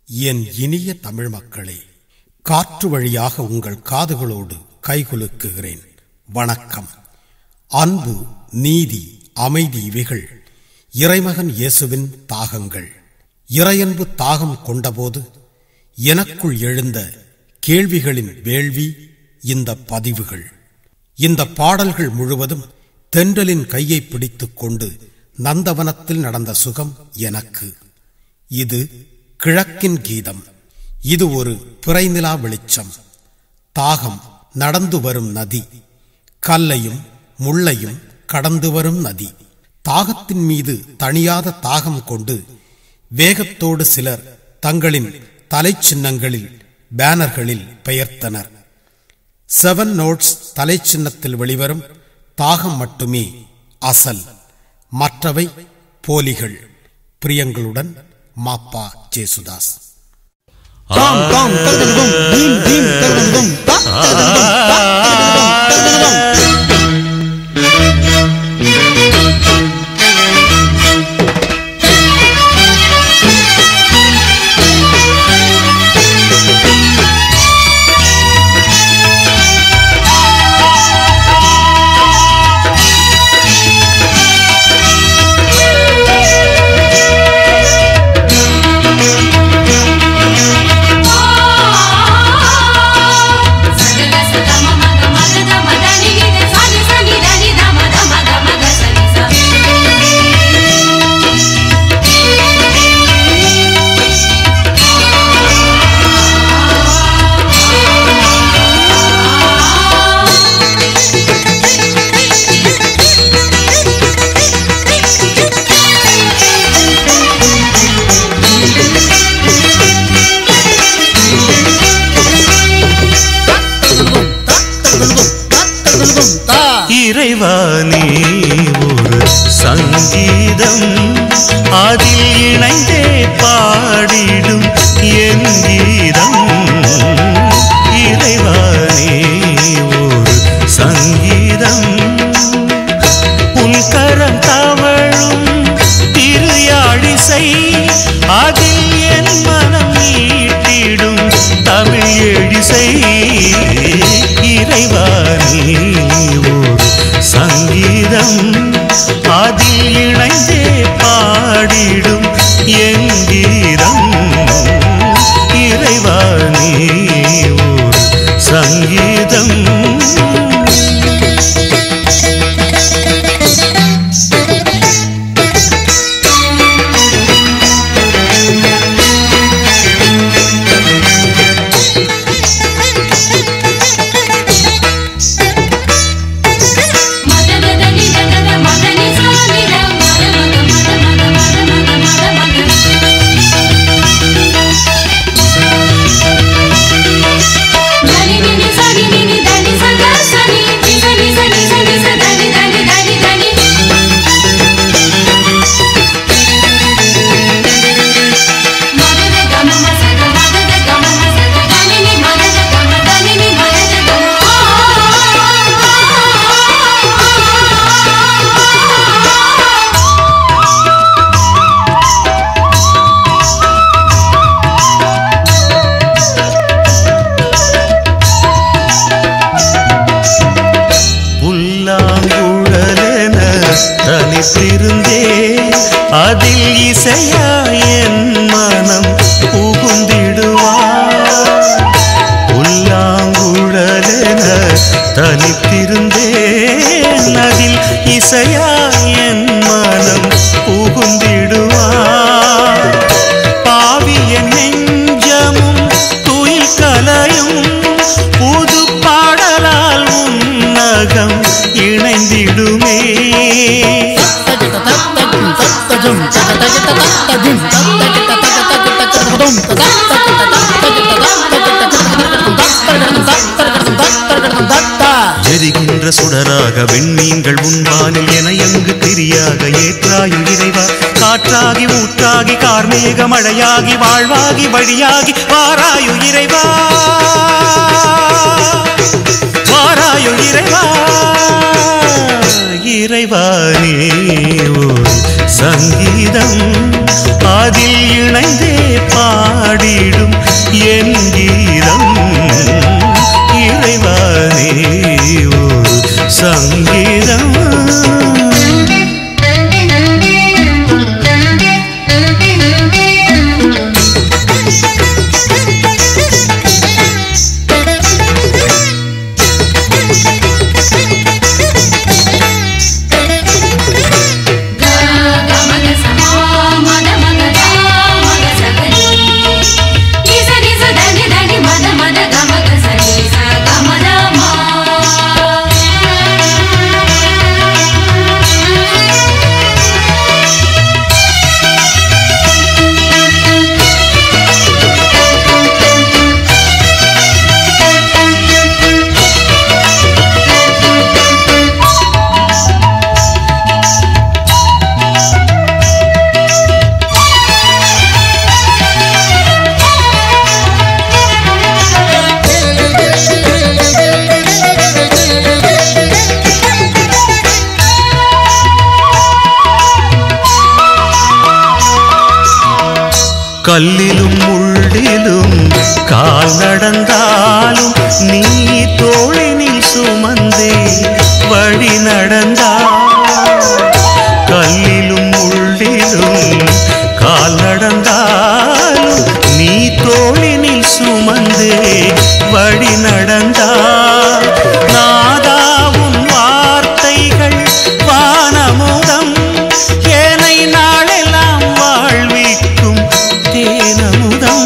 என் இனிய தமிழ் மக்களே காற்று வழியாக உங்கள் காதுகளோடு கைகுலுக்குகிறேன் வணக்கம் அன்பு நீதி அமைதி இவைகள் இறைமகன் இயேசுவின் தாகங்கள் இறையன்பு தாகம் கொண்டபோது எனக்குள் எழுந்த கேள்விகளின் வேள்வி இந்த பதிவுகள் இந்த பாடல்கள் முழுவதும் தென்றலின் கையை பிடித்துக் கொண்டு நந்தவனத்தில் நடந்த சுகம் எனக்கு இது கிழக்கின் கீதம் இது ஒரு பிறைநிலா வெளிச்சம் தாகம் நடந்து வரும் நதி கல்லையும் முள்ளையும் கடந்து வரும் நதி தாகத்தின் மீது தணியாத தாகம் கொண்டு வேகத்தோடு சிலர் தங்களின் தலைச்சின்னங்களில் பேனர்களில் பெயர்த்தனர் செவன் நோட்ஸ் தலைச்சின்னத்தில் வெளிவரும் தாகம் மட்டுமே அசல் மற்றவை போலிகள் பிரியங்களுடன் மாப்பா ஜேசுதாஸ் டாம் டாம் தகதகதும் தீம் தீம் தகதகதும் தாக் தகதகதும் தாக் தகதகதும் தகதகதும் సగల సగమ మగ మగ మదని గిద సని సని దని దమ దమ దమ గ సని స தகதகதும் தாக் தகதகதும் தாக் தகதகதும் தா இறைவானே ஒரு சங்கீதம் அதில் இணைந்தே பாடிடும் என் கீதம் இறைவானே ஒரு சங்கீதம் உன் கரம் தவழும் திருயாழிசை அதில் என் மனம் நீட்டிடும் தமிழ் எழிசை இறைவானே ஒரு சங்கீதம் அதில் இணைந்தே பாடிடும் என் கீதம் இறைவானே ஒரு சங்கீதம் మదన దని దన మదని సని ద మద మగ మద మగ మద మగ మద మగ దని ని సని ని దని సగ సని ని సని సని సని స దని దని దని దని మదన గమ మసగ మదన గమ మసగ దని ని మదన గమ దని ని మదన గమ புல்லாங்குழலென தனித்திருந்தே அதில் இசையா என் மனம் புகுந்திடுவார் புல்லாங்குழலென தனித்திருந்தேன் அதில் இசையா என் மனம் புகுந்திடுவார் பாவியன் நெஞ்சமும் துயில் கலையும் புது பாடலால் உன்னகம் இணைந்திடுமே தகத தகதகும் தகதகும் தகதக தகதகும் தகதக தகதக தகதகும் தகதக தகதகும் தகதகும் தத்தா எரிகின்ற சுடராக விண்மீன்கள் உன்பாலில் என எங்கு திரியாக ஏற்றாயு இறைவா காற்றாகி ஊற்றாகி கார்மேக மழையாகி வாழ்வாகி வழியாகி வாராயு இறைவா வாராயு இறைவா இறைவானே ஒரு சங்கீதம் அதில் இணைந்தே பாட பாடிடும் என் கீதம் இறைவானே ஒரு சங்கீதம் గమగ సమా మద మగ గా మగ సగని నిస నిస దని దని మద మద గమగ సని స గమద మా கல்லிலும் முள்ளிலும் கால் நடந்தாலும் நீ தோழினில் சுமந்தே வழி நடந்தால் கல்லிலும் முள்ளிலும் கால் நடந்தாலும் நீ தோழினில் சுமந்தே வழி நடந்தால் நாதாவும் வார்த்தைகள் வானமுதம் ஏனை நாளெல்லாம் வாழ்விக்கும் தேனமுதம்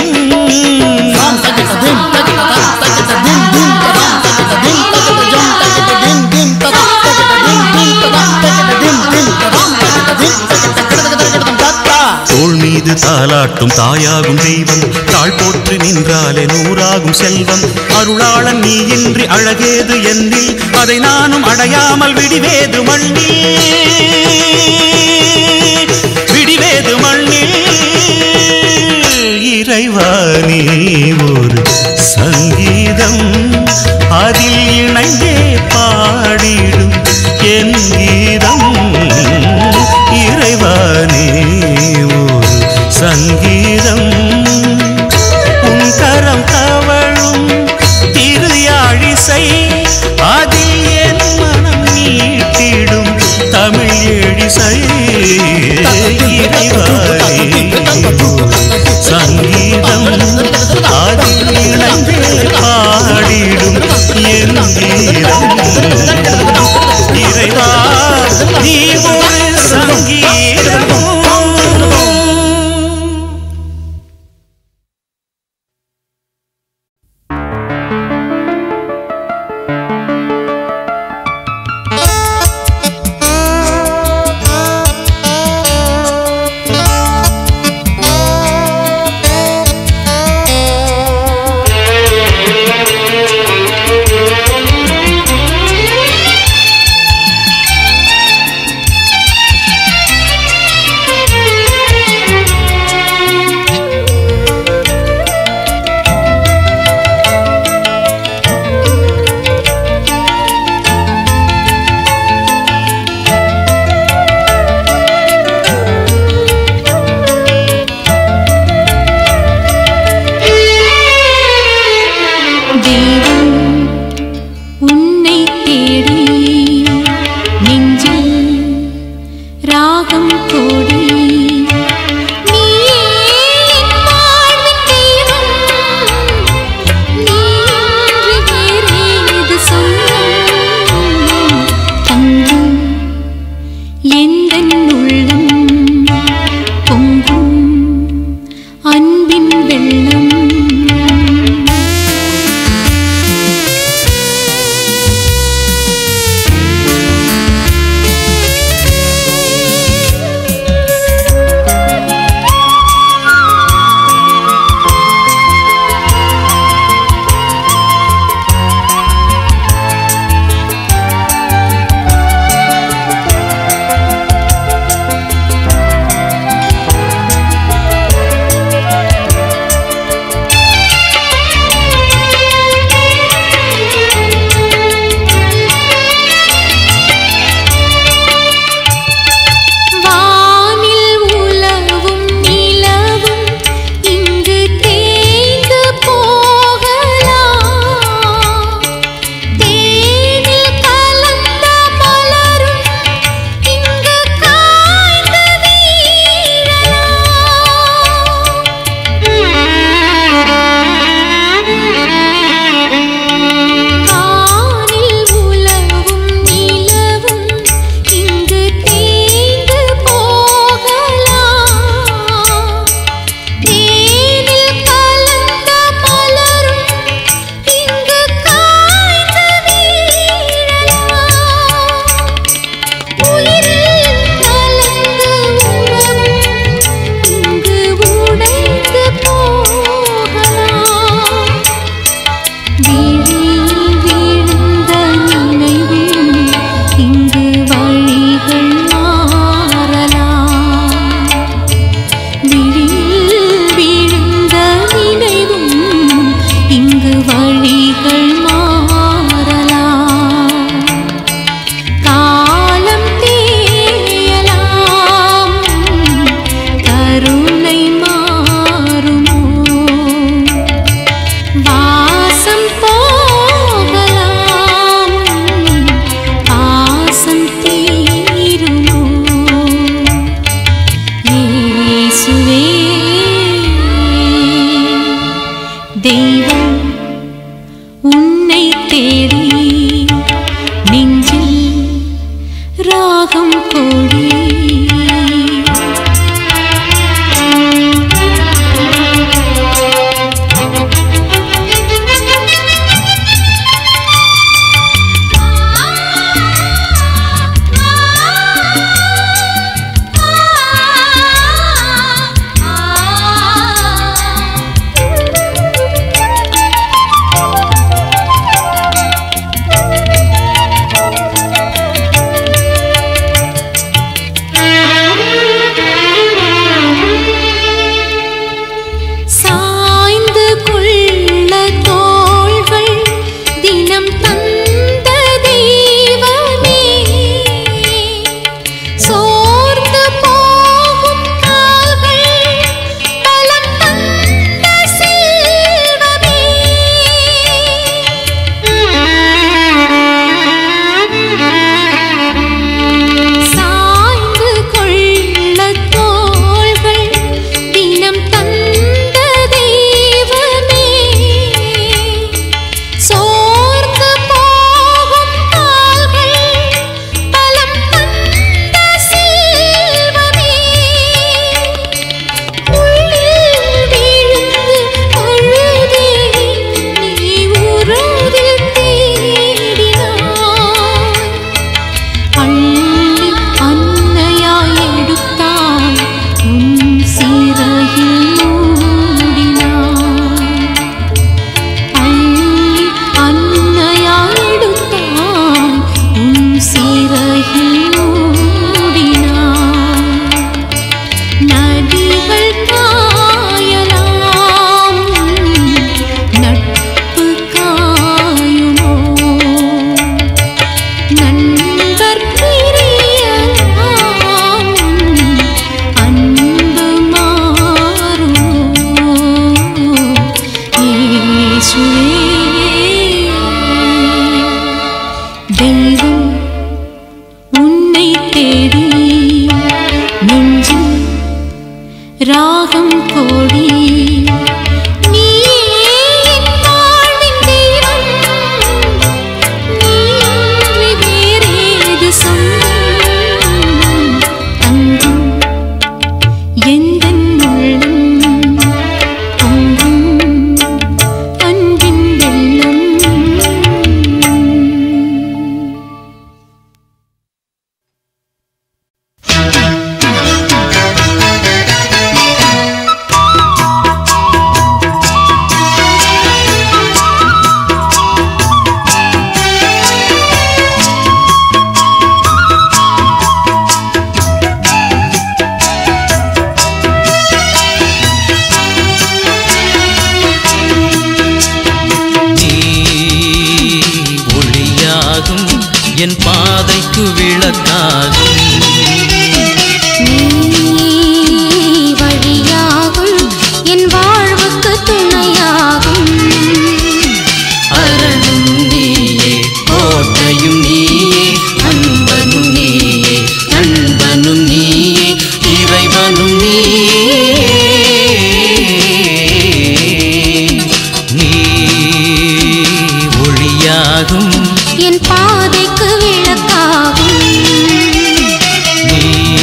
தோள் மீது தாலாட்டும் தாயாகும் தெய்வம் தாழ் போற்று நின்றாலே நூறாகும் செல்வம் அருளாளன் நீ இன்றி அழகேது என்னில் அதை நானும் அடையாமல் விடிவேது மண்ணில் விடிவேது மண்ணில் இறைவா நீ ஒரு சங்கீதம் அதில் இணைந்தே பாடிடும் என் கீதம் இறைவானே ஒரு சங்கீதம் உன் கரம் தவழும் திரு யாழிசை அதில் என் மனம் நீட்டிடும் தமிழ் எழிசை இறைவானே ஒரு சங்கீதம் அதில் இணைந்தே பாடிடும் என் கீதம் இறைவா நீ ஒரு சங்கீதம் தெய்வம் உன்னை தேடி நெஞ்சில் ராகம் கோடி நீயே என் வாழ்வின் தெய்வம். நீயின்றி வேறேது சொந்தம்? தங்கும் எந்தன் உள்ளம் பொங்கும் அன்பின் வெள்ளம் ராகம் கோடி சாய்ந்து கொள்ள தோள்கள் தினம் தந்த தெய்வமே சோர்ந்து போகும் கால்கள் பலம் தந்த செல்வமே சாய்ந்து கொள்ள தோள்கள் தினம் தந்த தெய்வமே சோர்ந்து போகும் கால்கள் பலம் தந்த செல்வமே உள்ளில் விழுந்து அழுதே நீ உறவில் தேடினாய் அள்ளி அன்னையாய் எடுத்தாய் உன் சிறகில் மூடினாய் அள்ளி அன்னையாய் எடுத்தாய் உன் சிறகில் மூடினாய் நதிகள் காயலாம் நட்பு காயுமோ நண்பர் பிரியலாம் அன்பு மாறுமோ இயேசுவே தெய்வம் உன்னை தேடி நெஞ்சில் ராகம் கோடி நீயே என் வாழ்வின் தெய்வம் நீ வேறேது சொந்தம் தங்கம் எந்தன் உள்ளம் பொங்கும் அன்பின் வெள்ளம் நீ ஒளியாகும் என் பாதைக்கு விளக்காகும் நீ வழியாகும் என் வாழ்வுக்கு துணையாகும் அரணும் நீயே கோட்டையும் நீயே அன்பனும் நீயே நண்பனும் நீயே இறைவனும் நீயே நீ ஒளியாகும் என் பாதைக்கு விளக்காகும் நீ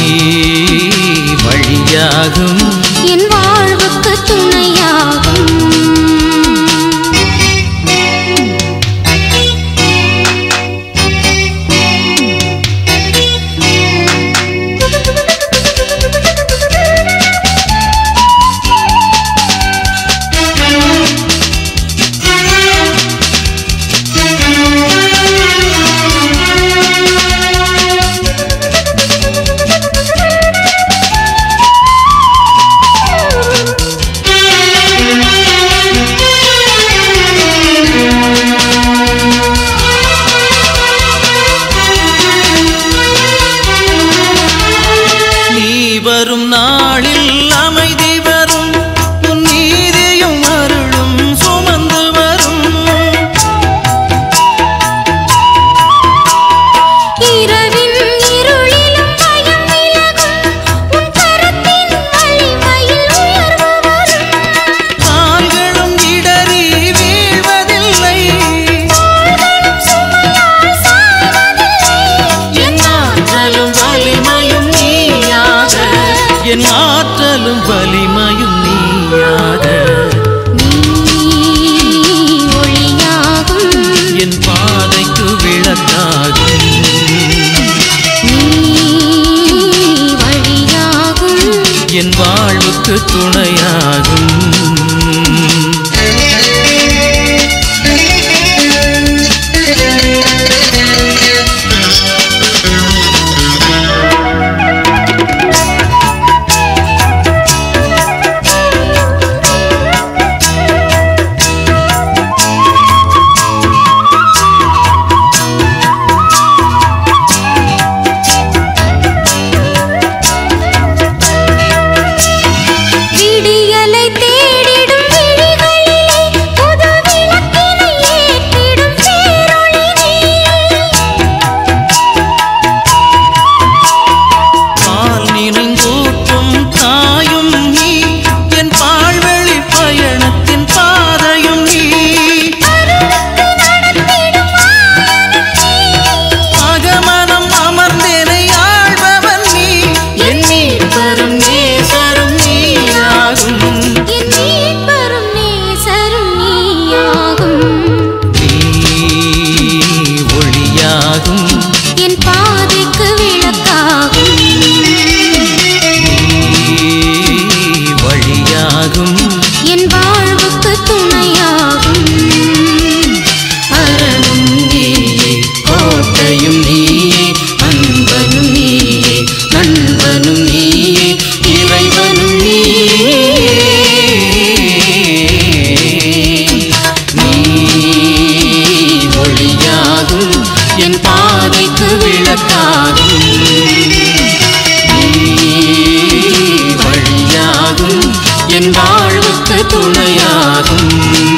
வழியாகும் என் வாழ்வுக்கு துணையாகும் என் ஆற்றலும் வலிமையும் நீயாக நீ ஒளியாகும் என் பாதைக்கு விளக்காகும் நீ வழியாகும் என் வாழ்வுக்கு துணையாகும் விடியலை தேடிடும் விழிகளிலே புது விளக்கினை ஏற்றிடும் பேரொளி நீ பால் நினைந்தூட்டும் தாயும் நீ என் பால்வெளி பயணத்தின் பாதையும் நீ அகமனம் அமர்ந்தேனை ஆழ்பவன் நீ என் மீட்பரும் நேசரும் நீயாகும் என் மீட்பரும் நேசரும் நீயாகும் நீ ஒளியாகும் என் பாதைக்கு விளக்காகும் நீ வழியாகும் என் வாழ்வுக்கு துணையாகும் அரணும் நீயே கோட்டையும் நீயே அன்பனும் நீயே நண்பனும் நீயே இறைவனும் நீயே நீ ஒளியாகும் என் பாதைக்கு விளக்காகும் நீ வழியாகும் என் வாழ்வுக்கு துணையாகும்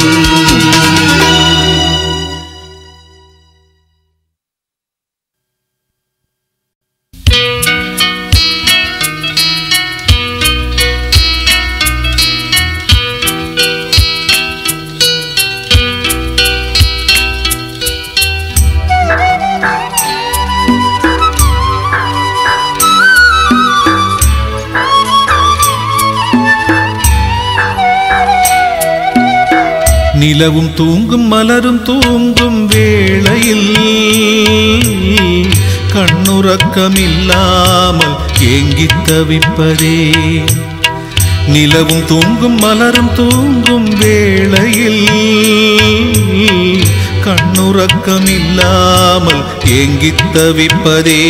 நிலவும் தூங்கும் மலரும் தூங்கும் வேளையில் கண்ணுறக்கமில்லாமல் ஏங்கித் தவிப்பதே நிலவும் தூங்கும் மலரும் தூங்கும் வேளையில் கண்ணுறக்கமில்லாமல் ஏங்கித் தவிப்பதே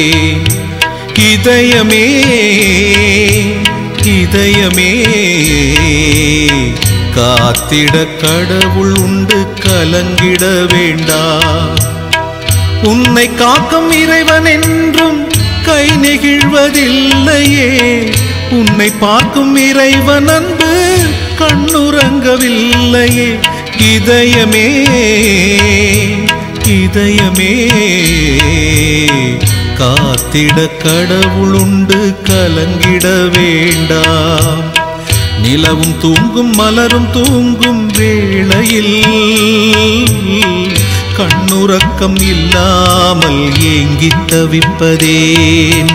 இதயமே இதயமே காத்திட கடவுள் உண்டு கலங்கிட வேண்டாம் உன்னை காக்கும் இறைவன் என்றும் கை நெகிழ்வதில்லையே உன்னை பார்க்கும் இறைவன் அன்பு கண்ணுறங்கவில்லையே இதயமே இதயமே காத்திட கடவுளுண்டு கலங்கிட வேண்டாம் நிலவும் தூங்கும் மலரும் தூங்கும் வேளையில் கண்ணுறக்கம் இல்லாமல் ஏங்கித் தவிப்பதேன்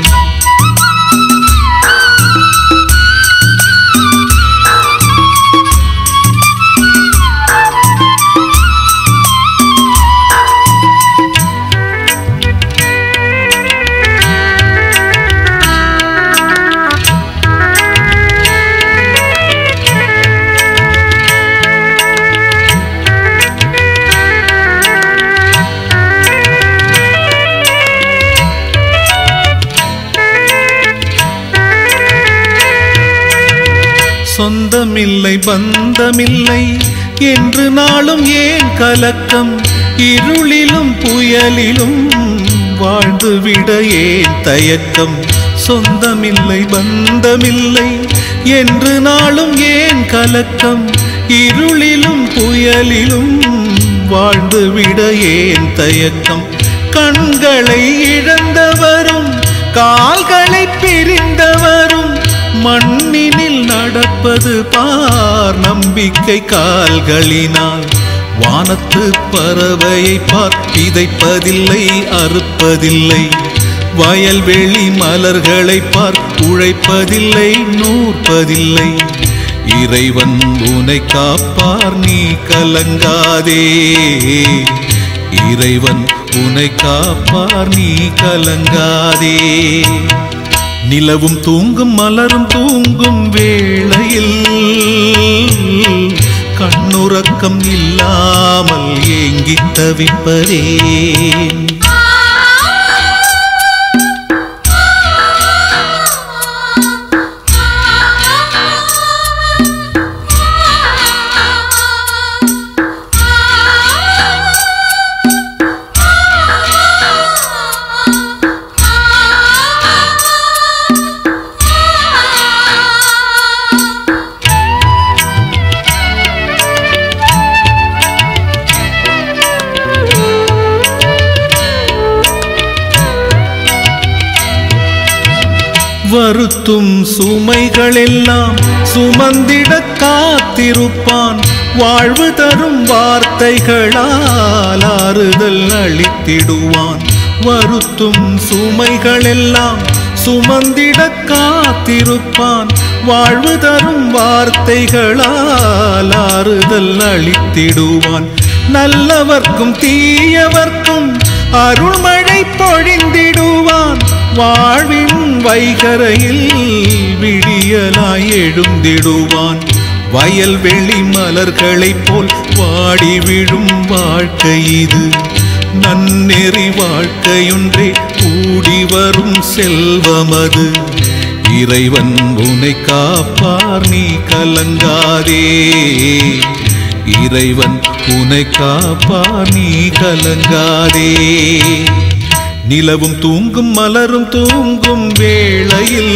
சொந்தமில்லை பந்தமில்லை என்று நாளும் ஏன் கலக்கம் இருளிலும் புயலிலும் வாழ்ந்துவிட ஏன் தயக்கம் சொந்தமில்லை பந்தமில்லை என்று நாளும் ஏன் கலக்கம் இருளிலும் புயலிலும் வாழ்ந்துவிட ஏன் தயக்கம் கண்களை இழந்தவரும் கால்களை பிரிந்தவரும் மண்ணினில் நடப்பது பார் நம்பிக்கை கால்களினால் வானத்து பறவையை பார் விதைப்பதில்லை அறுப்பதில்லை வயல்வெளி மலர்களை பார் உழைப்பதில்லை நூற்பதில்லை இறைவன் உனை காப்பார் நீ கலங்காதே இறைவன் உனை காப்பார் நீ கலங்காதே நிலவும் தூங்கும் மலரும் தூங்கும் வேளையில் கண்ணுறக்கம் இல்லாமல் ஏங்கித் தவிப்பதேன் வருத்தும் சுமைகளெல்லாம் சுமந்திட காத்திருப்பான் வாழ்வு தரும் வார்த்தைகளால் ஆறுதல் அளித்திடுவான் வருத்தும் சுமைகளெல்லாம் சுமந்திட காத்திருப்பான் வாழ்வு தரும் வார்த்தைகளால் ஆறுதல் அளித்திடுவான் நல்லவர்க்கும் தீயவர்க்கும் அருள்மழை பொழிந்திடுவான் வாழ்வின் வைகரையில் விடியலாய் எழுந்திடுவான் வயல்வெளி மலர்களைப் போல் வாடி விழும் வாழ்க்கை இது நன்னெறி வாழ்க்கையொன்றே கூடி வரும் செல்வமது இறைவன் உனை காப்பார் நீ கலங்காதே இறைவன் உனை காப்பார் நீ கலங்காதே நிலவும் தூங்கும் மலரும் தூங்கும் வேளையில்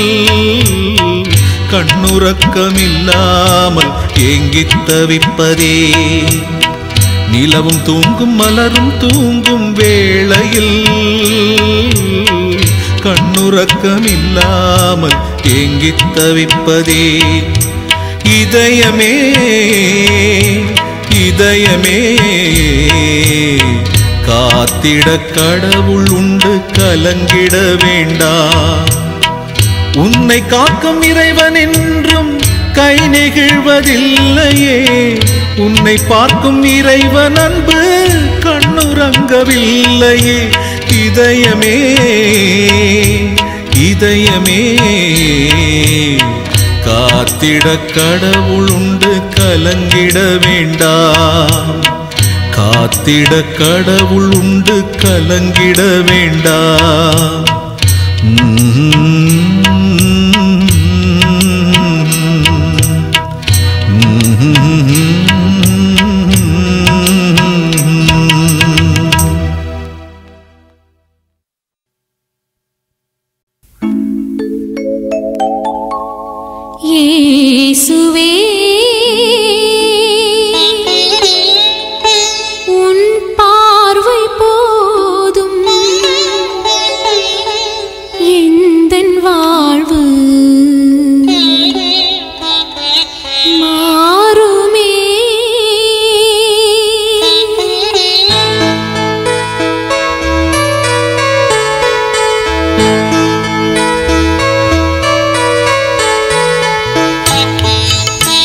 கண்ணுறக்கமில்லாமல் ஏங்கித் தவிப்பதே நிலவும் தூங்கும் மலரும் தூங்கும் வேளையில் கண்ணுறக்கமில்லாமல் ஏங்கித் தவிப்பதே இதயமே இதயமே காத்திட கடவுள் உண்டு கலங்கிட வேண்டாம் உன்னை காக்கும் இறைவன் என்றும் கை நெகிழ்வதில்லையே உன்னை பார்க்கும் இறைவன் அன்பு கண்ணுறங்கவில்லையே இதயமே இதயமே காத்திட கடவுள் உண்டு கலங்கிட வேண்டாம் காத்திட கடவுள் உண்டு கலங்கிட வேண்டாம் இயேசுவே உன் பார்வை போதும் எந்தன் வாழ்வு மாறுமே ஆ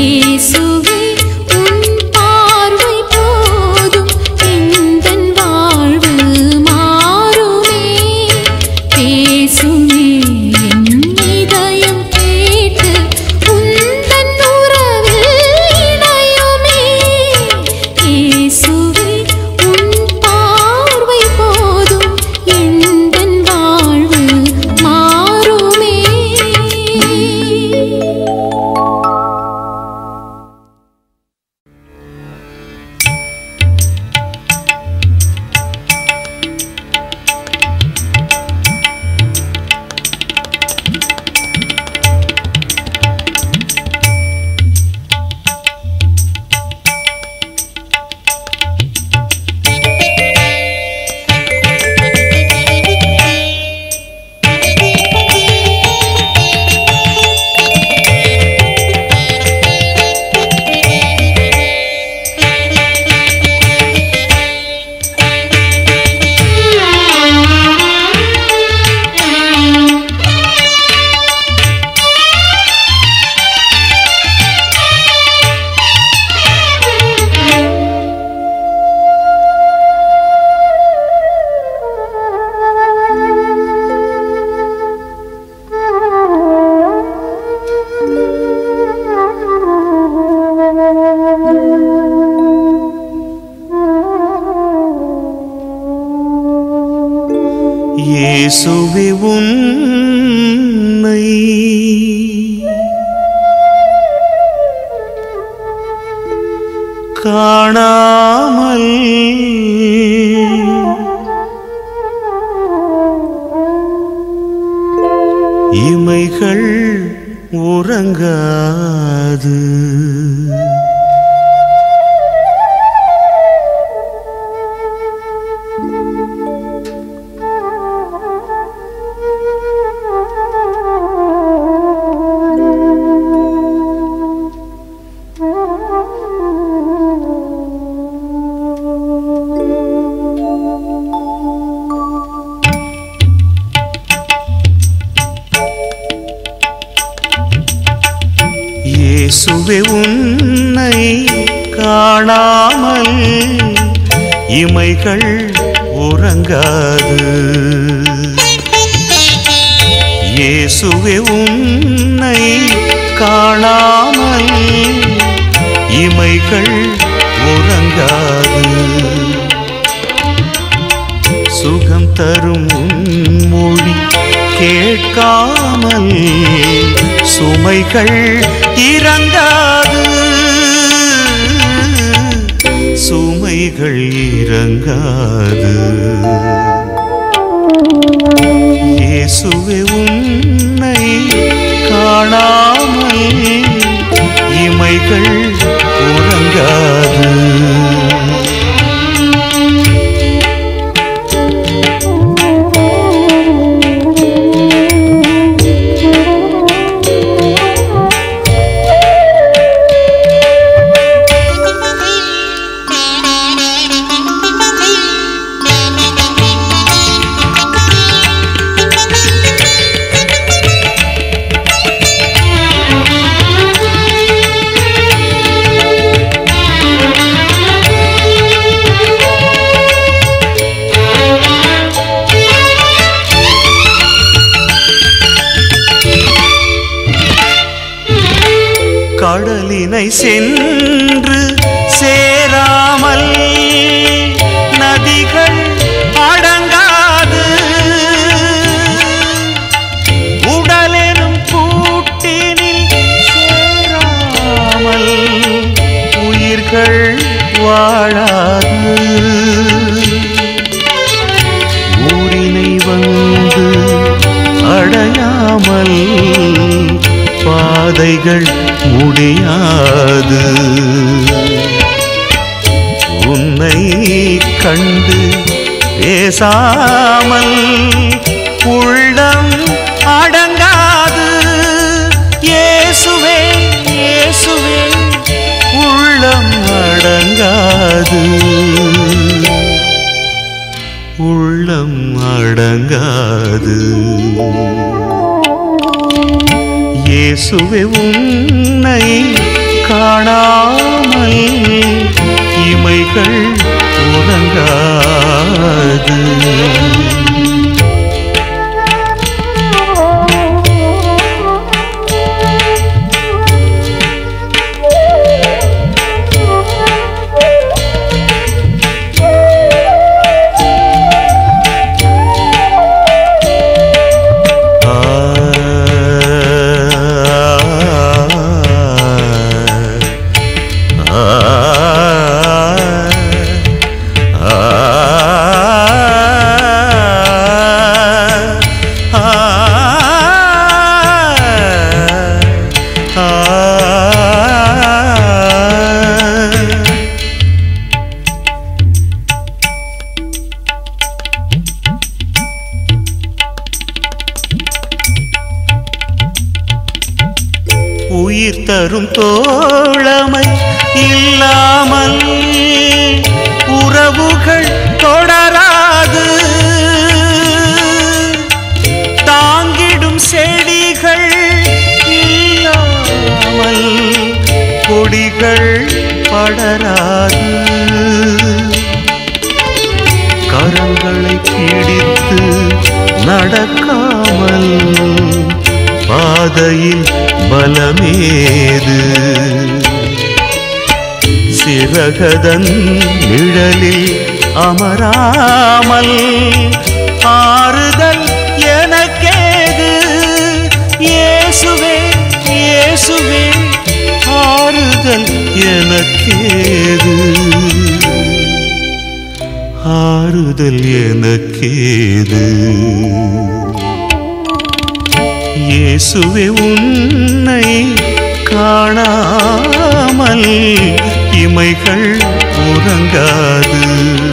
இயேசுவே உன் பார்வை போதும் எந்தன் வாழ்வு மாறுமே பேசுமே என் இதயம் கேட்டு உந்தன் உறவில் இணையுமே இயேசுவே உன் பார்வை போதும் எந்தன் வாழ்வு மாறுமே இயேசுவே உன்னை காணாமல் இமைகள் உறங்காது இயேசுவே உன்னை காணாமல் இமைகள் உறங்காது இயேசுவே உன்னை காணாமல் இமைகள் உறங்காது சுகம் தரும் உன் மொழி கேட்காமல் சுமைகள் இறங்காது சுமைகள் இறங்காது இயேசுவே உன்னை காணாமல் இமைகள் உறங்காது கடலினை சென்று சேராமல் நதிகள் அடங்காது உடலெனும் கூட்டினில் சேராமல் உயிர்கள் வாழாது ஊரினை வந்து அடையாமல் பாதைகள் முடியாது உன்னை கண்டு பேசாமல் உள்ளம் அடங்காது இயேசுவே இயேசுவே உள்ளம் அடங்காது உள்ளம் அடங்காது இயேசுவே உன்னை காணாமல் இமைகள் உறங்காது உயிர் தரும் தோழமை இல்லாமல் உறவுகள் தொடராது தாங்கிடும் செடிகள் இல்லாமல் கொடிகள் படராது கரங்களை பிடித்து நடக்காமல் பாதையில் பலமேது சிறகதன் நிழலில் அமராமல் ஆறுதல் எனக்கேது இயேசுவே இயேசுவே ஆறுதல் எனக்கேது ஆறுதல் எனக்கேது இயேசுவே உன்னை காணாமல் இமைகள் உறங்காது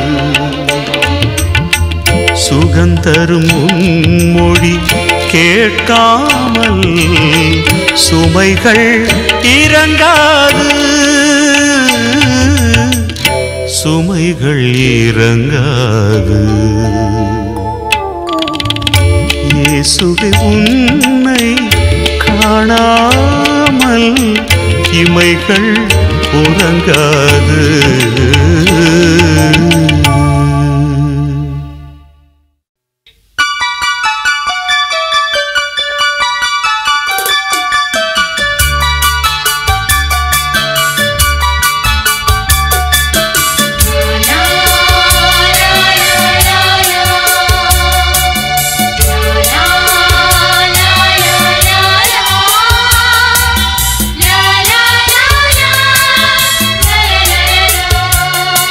சுகந்தரும் உன்மொழி கேட்காமல் சுமைகள் இறங்காது சுமைகள் இறங்காது இயேசுவே உன்னை காணாமல் இமைகள் உறங்காது la la la la la la la la la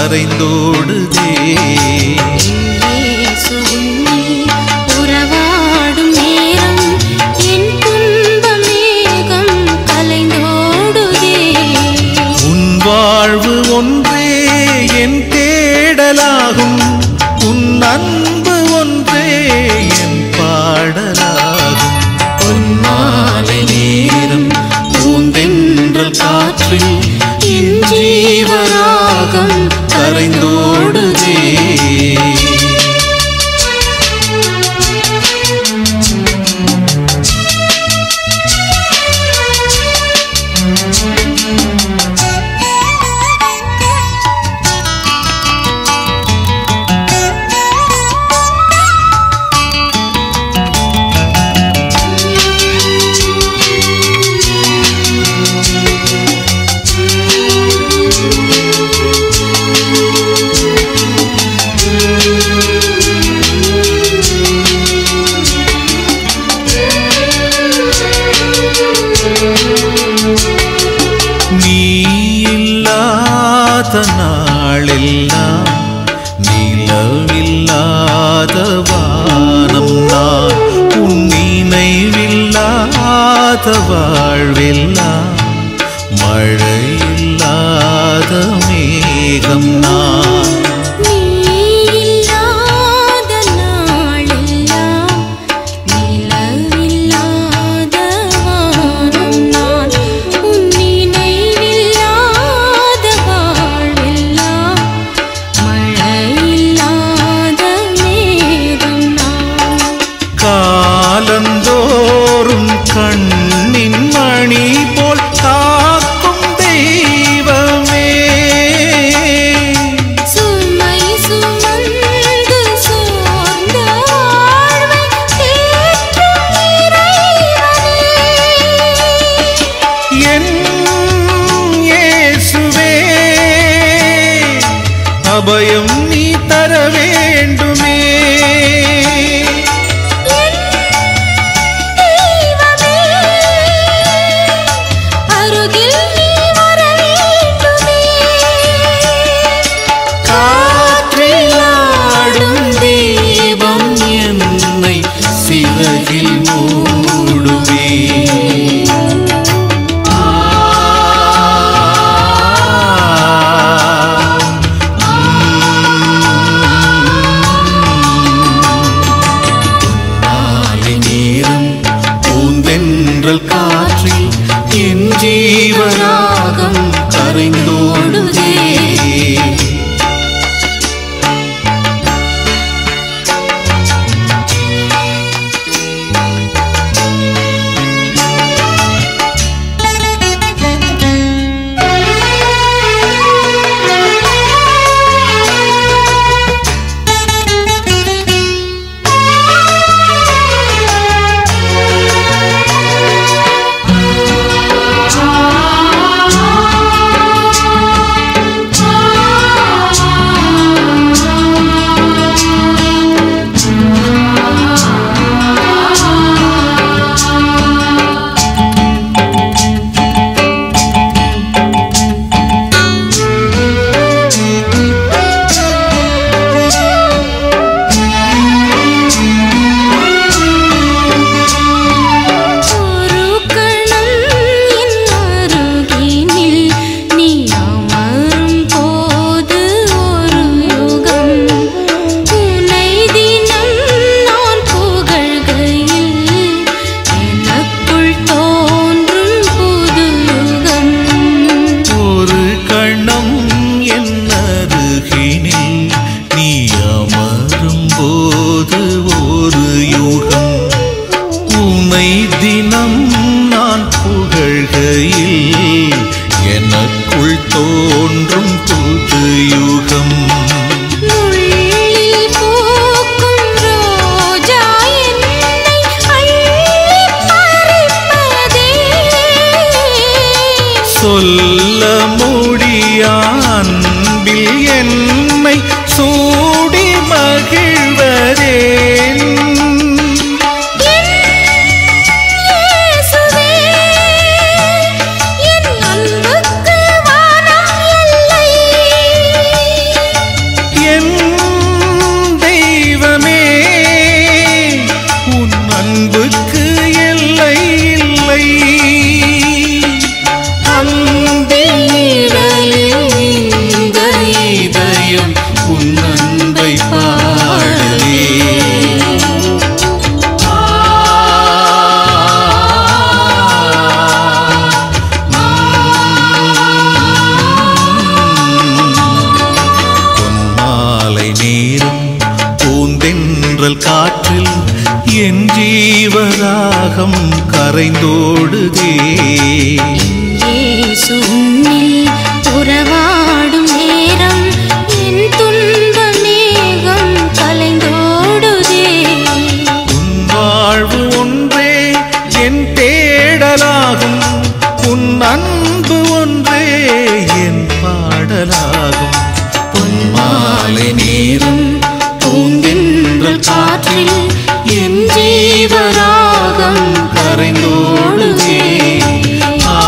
கரைந்தோடுதே இயேசுவுன்னி உறவாடும் நேரம் என் துன்ப மேகம் கலைந்தோடுதே உன் வாழ்வு ஒன்றே என் தேடலாகும் உன் அன்பு ஒன்றே என் பாடலாகும் பொன்மாலை நேரம் பூந்தென்றல் காற்றில் என் ஜீவராகம் கரைந்தோடுதே நீ இல்லாத நாளெல்லாம் நிலவில்லாத வானம் நான் உன் நினைவில்லாத வாழ்வெல்லாம் மழையில்லாத மேகம் நான் நீ இல்லாத நாளெல்லாம் நிலவில்லாத வானம் நான் உன் நினைவில்லாத வாழ்வெல்லாம் மழையில்லாத மேகம் நான் காலந்தோறும் கண்ணின் மணி போல் காக்கும் தெய்வமே சுமை சுமந்து சோர்ந்த வாழ்வை தேற்றும் இறைவனே என் இயேசுவே அபயம் நீ தர வேண்டுமே தெய்வமே அருகில் நீ வர வேண்டுமே காற்றிலாடும் தீபம் என்னை சிறகில் மூடுமே மாலை நேரம் பூந்தென்றல் காற்றில் என் ஜீவராகம் கரைந்தோடுதே ஒரு கணம் என் அருகினில் நீ அமரும் போது ஒரு யுகம் உனை தினம் நான் புகழ்கையில் எனக்குள் தோன்றும் புது யுகம் ஒரு கணம் என் அருகினில் நீ அமரும் போது ஒரு யுகம் உமை தினம் நான் புகழ்கையில் எனக்குள் தோன்றும் புது யுகம் முள்ளில் பூக்கும் ரோஜா என்னை அள்ளிப் பறிப்பதே சொல்ல முடியா அன்பில் என்னை சூடி மகிழ்வதேன் இயேசுவே என் அன்புக்கு வானம் எல்லை தென்றல் காற்றில் என் ஜீவராகம் கரைந்தோடுதே இயேசு உன்னில் உறவாடும் நேரம் என் துன்ப மேகம் கலைந்தோடுதே உன் வாழ்வு ஒன்றே என் தேடலாகும் உன் அன்பு ஒன்றே என் பாடலாகும் பொன்மாலை நேரம் பூந்தென்றல் காற்றில் என் ஜீவராகம் கரைந்தோடுதே ஆ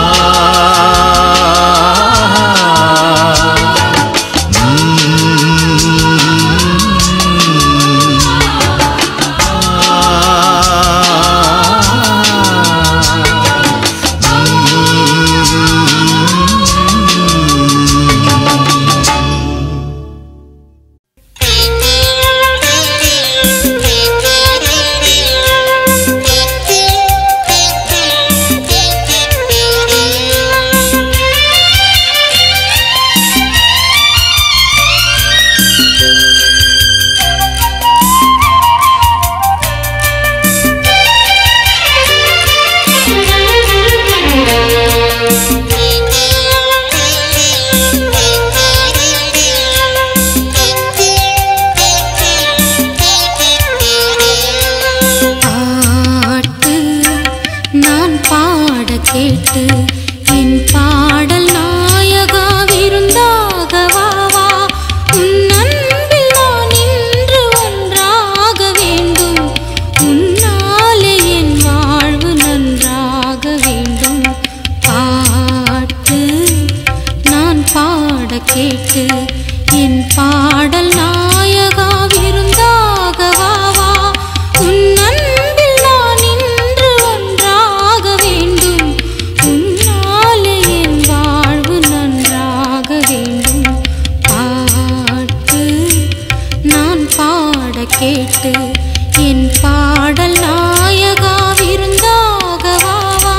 பாட்டு நான் பாட கேட்டு என் பாடல் நாயகா விருந்தாக வா வா உன் அன்பில் நான் இன்று ஒன்றாக வேண்டும் உன்னாலே என் வாழ்வு நன்றாக வேண்டும் பாட்டு நான் பாட கேட்டு என் பாடல் நாயகா விருந்தாக வா வா உன் அன்பில் நான் இன்று ஒன்றாக வேண்டும் உன்னாலே என் வாழ்வு நன்றாக வேண்டும் பாட்டு நான் பாட கேட்டு என் பாடல் நாயகா விருந்தாக வா வா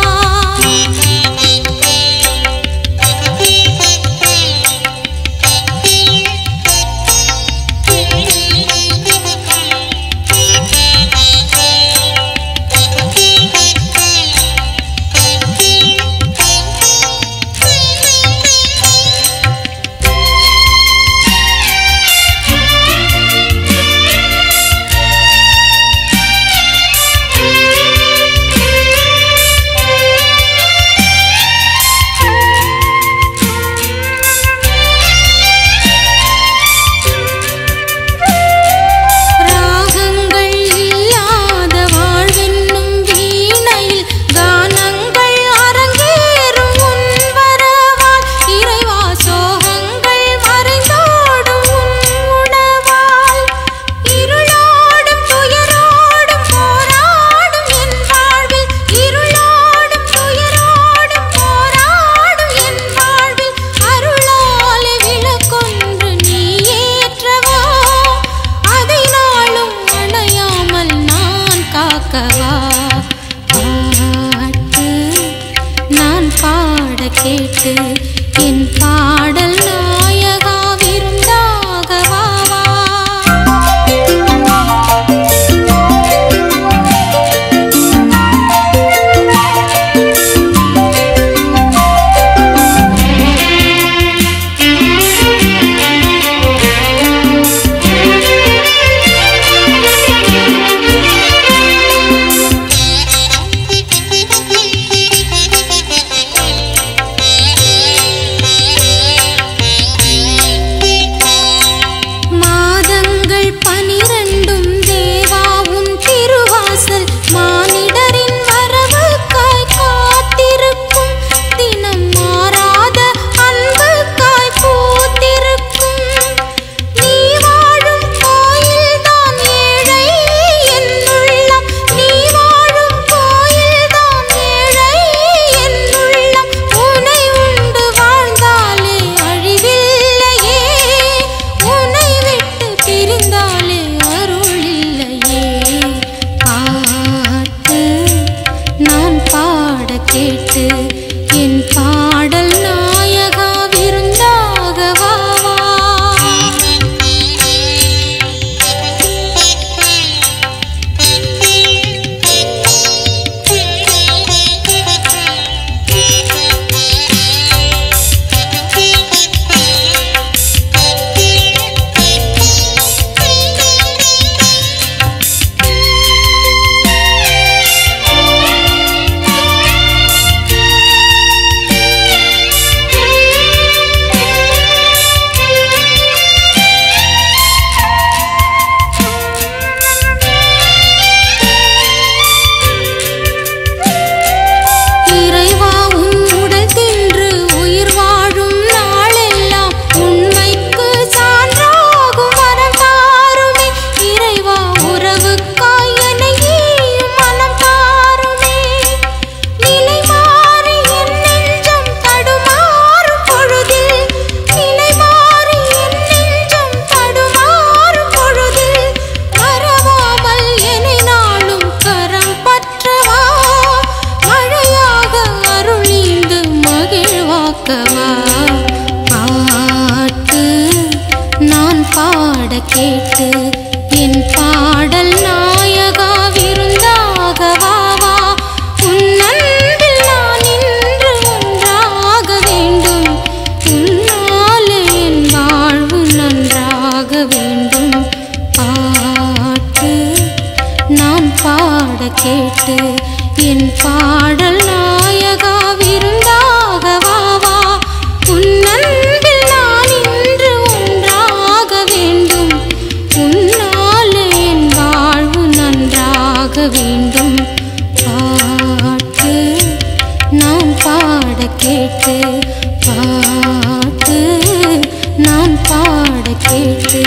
என் பாடல் நாயகா விருந்தாக வா வா உன் அன்பில் நான் இன்று ஒன்றாக வேண்டும் உன்னாலே என் வாழ்வு நன்றாக வேண்டும் பாட்டு நான் பாட கேட்டு என் பாடல் நாயகா விருந்தாக வா வா உன் அன்பில் நான் இன்று ஒன்றாக வேண்டும் உன்னாலே என் வாழ்வு நன்றாக வேண்டும் பாட்டு நான் பாட கேட்டு பாட்டு நான் பாட கேட்டு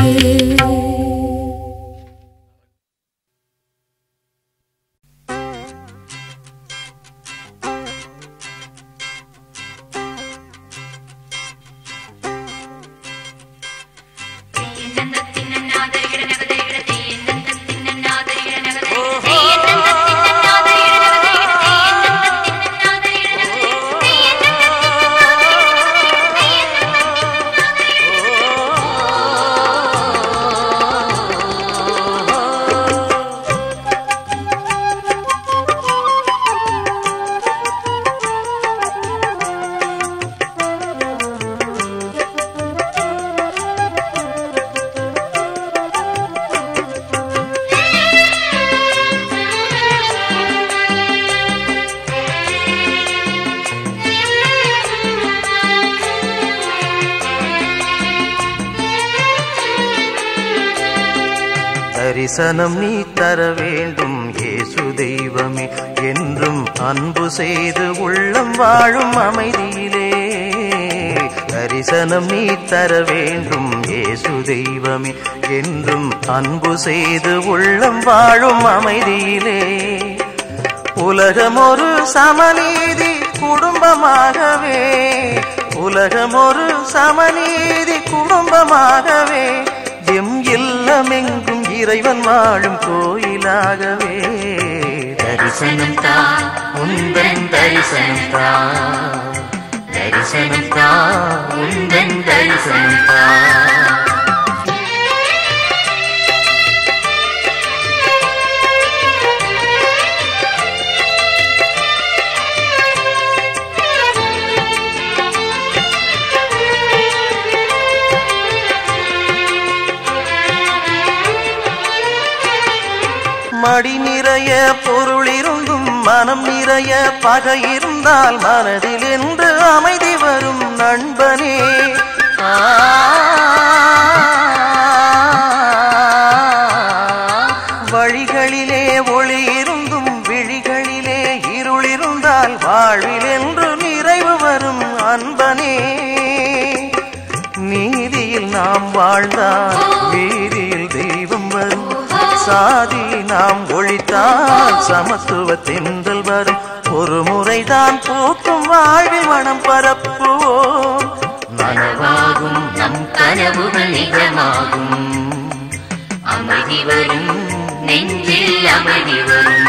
தரிசனம் நீ தர வேண்டும் இயேசு தெய்வமே என்றும் அன்பு செய்து உள்ளம் வாழும் அமைதியிலே தரிசனம் நீ தர வேண்டும் இயேசு தெய்வமே என்றும் அன்பு செய்து உள்ளம் வாழும் அமைதியிலே உலகம் ஒரு சமநீதி குடும்பமாகவே உலகம் ஒரு சமநீதி குடும்பமாகவே எம் இல்லமெங்கும் இறைவன் வாழும் கோயிலாகவே தரிசனம் தா உந்தன் தரிசனம் தா தரிசனம் தா உந்தன் தரிசனம் தா மடி நிறைய பொருள் இருந்தும் மனம் நிறைய பகை இருந்தால் மனதில் என்று அமைதி வரும் நண்பனே ஆ, வழிகளிலே ஒளி இருந்தும் விழிகளிலே இருள் இருந்தால் வாழ்வில் என்று நிறைவு வரும் அன்பனே நீதியில் நாம் வாழ்ந்தால் வீதியில் தெய்வம் வரும் சாதி நாம் ஒழித்தால் சமத்துவ தென்றல் வரும் ஒரு முறைதான் பூக்கும் வாழ்வில் மனம் பரப்புவோம் நனவாகும் நம் கனவுகள் நிஜமாகும் அமைதி வரும் நெஞ்சில் அமைதி வரும்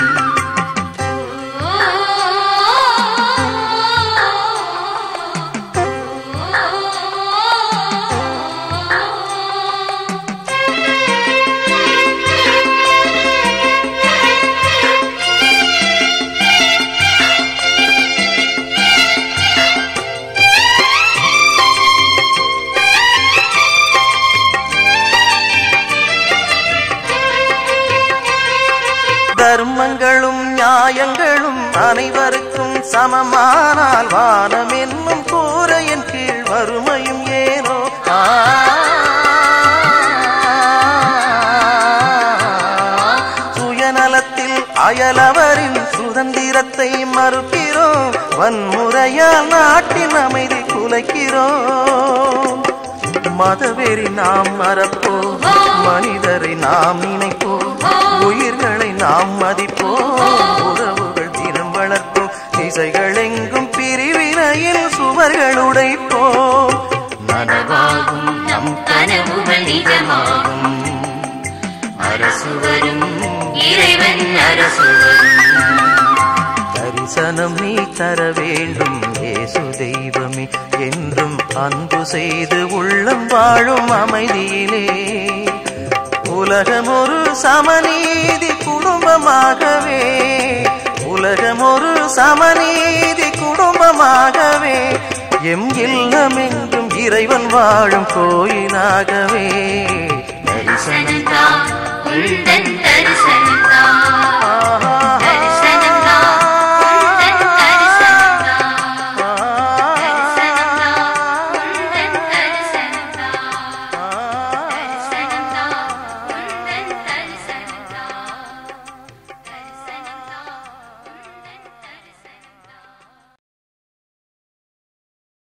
தர்மங்களும் நியாயங்களும் அனைவருக்கும் சமமானால் வானம் என்னும் கூரையின் கீழ் வறுமையும் ஏனோ ஆ. சுயநலத்தில் அயலவரின் சுதந்திரத்தை மறுக்கிறோம் வன்முறையால் நாட்டின் அமைதி குலைக்கிறோம் மதவெறி நாம் மறப்போம் மனிதரை நாம் நினைப்போம் உயிர்களை நாம் மதிப்போம் உறவுகள் தினம் வளர்ப்போம் திசைகள் எங்கும் பிரிவினையில் சுவர்கள் உடைப்போம் நனவாகும் நம் கனவுகள் நிஜமாகும் அரசு வரும் இறைவன் அரசு வரும் தரிசனம் நீ தர வேண்டும் இயேசு தெய்வமே என்றும் அன்பு செய்து உள்ளம் வாழும் அமைதியிலே உலகம் ஒரு சமநீதி குடும்பமாகவே உலகம் ஒரு சமநீதி குடும்பமாகவே எம் இல்லமெங்கும் இறைவன் வாழும் கோயிலாகவே தரிசனந்தா உந்தன் தரிசனந்தா